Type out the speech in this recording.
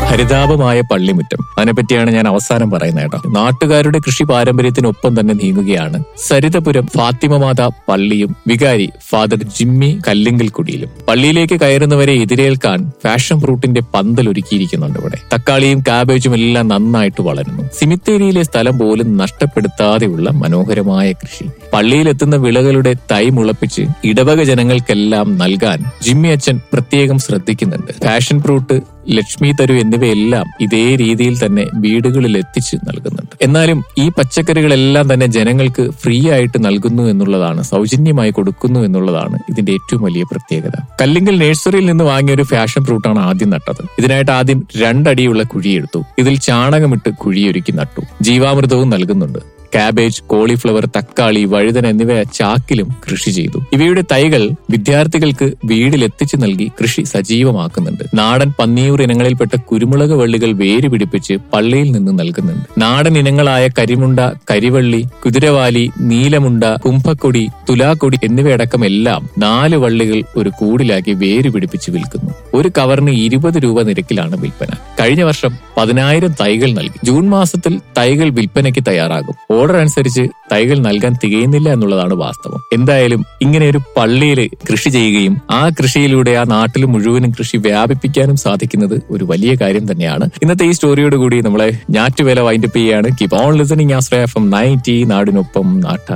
ഹരിതാപമായ പള്ളിമുറ്റം അതിനെപ്പറ്റിയാണ് ഞാൻ അവസാനം പറയുന്നത് കേട്ടോ നാട്ടുകാരുടെ കൃഷി പാരമ്പര്യത്തിനൊപ്പം തന്നെ നീങ്ങുകയാണ് സരിതപുരം ഫാത്തിമമാത പള്ളിയും വികാരി ഫാദർ ജിമ്മി കല്ലിങ്കൽ കുടിയിലും പള്ളിയിലേക്ക് കയറുന്നവരെ എതിരേൽക്കാൻ ഫാഷൻ ഫ്രൂട്ടിന്റെ പന്തൽ ഒരുക്കിയിരിക്കുന്നുണ്ട് ഇവിടെ തക്കാളിയും കാബേജും എല്ലാം നന്നായിട്ട് വളരുന്നു സിമിത്തേരിയിലെ സ്ഥലം പോലും നഷ്ടപ്പെടുത്താതെയുള്ള മനോഹരമായ കൃഷി പള്ളിയിലെത്തുന്ന വിളകളുടെ തൈ മുളപ്പിച്ച് ഇടവക ജനങ്ങൾക്കെല്ലാം നൽകാൻ ജിമ്മി അച്ഛൻ പ്രത്യേകം ശ്രദ്ധിക്കുന്നുണ്ട് പാഷൻ ഫ്രൂട്ട് ലക്ഷ്മി തരു എന്നിവയെല്ലാം ഇതേ രീതിയിൽ തന്നെ വീടുകളിൽ എത്തിച്ച് നൽകുന്നുണ്ട് എന്നാലും ഈ പച്ചക്കറികളെല്ലാം തന്നെ ജനങ്ങൾക്ക് ഫ്രീ ആയിട്ട് നൽകുന്നു എന്നുള്ളതാണ് സൗജന്യമായി കൊടുക്കുന്നു എന്നുള്ളതാണ് ഇതിന്റെ ഏറ്റവും വലിയ പ്രത്യേകത കല്ലിങ്കൽ നഴ്സറിയിൽ നിന്ന് വാങ്ങിയ ഒരു ഫാഷൻ ഫ്രൂട്ടാണ് ആദ്യം നട്ടത് ഇതിനായിട്ട് ആദ്യം രണ്ടടിയുള്ള കുഴിയെടുത്തു ഇതിൽ ചാണകമിട്ട് കുഴിയൊരുക്കി നട്ടു ജീവാമൃതവും നൽകുന്നുണ്ട് കാബേജ് കോളിഫ്ലവർ തക്കാളി വഴുതന എന്നിവ ചാക്കിലും കൃഷി ചെയ്തു ഇവയുടെ തൈകൾ വിദ്യാർത്ഥികൾക്ക് വീടിലെത്തിച്ചു നൽകി കൃഷി സജീവമാക്കുന്നുണ്ട് നാടൻ പന്നിയൂർ ഇനങ്ങളിൽപ്പെട്ട കുരുമുളക് വള്ളികൾ വേര് പിടിപ്പിച്ച് പള്ളിയിൽ നിന്ന് നൽകുന്നുണ്ട് നാടൻ ഇനങ്ങളായ കരിമുണ്ട കരിവള്ളി കുതിരവാലി നീലമുണ്ട കുംഭക്കൊടി തുലാക്കൊടി എന്നിവയടക്കം എല്ലാം നാല് വള്ളികൾ ഒരു കൂടിലാക്കി വേര് പിടിപ്പിച്ച് വിൽക്കുന്നു ഒരു കവറിന് ഇരുപത് രൂപ നിരക്കിലാണ് വിൽപ്പന കഴിഞ്ഞ വർഷം പതിനായിരം തൈകൾ നൽകി ജൂൺ മാസത്തിൽ തൈകൾ വിൽപ്പനയ്ക്ക് തയ്യാറാകും ഓർഡർ അനുസരിച്ച് തൈകൾ നൽകാൻ തികയുന്നില്ല എന്നുള്ളതാണ് വാസ്തവം എന്തായാലും ഇങ്ങനെ ഒരു പള്ളിയിൽ കൃഷി ചെയ്യുകയും ആ കൃഷിയിലൂടെ ആ നാട്ടിൽ മുഴുവനും കൃഷി വ്യാപിപ്പിക്കാനും സാധിക്കുന്നത് ഒരു വലിയ കാര്യം തന്നെയാണ് ഇന്നത്തെ ഈ സ്റ്റോറിയോട് കൂടി നമ്മളെ ഞാറ്റുവേല വൈൻഡപ്പ് ചെയ്യുകയാണ് keep on listening Ashraya F M ninety നാടിനൊപ്പം നാട്ടാ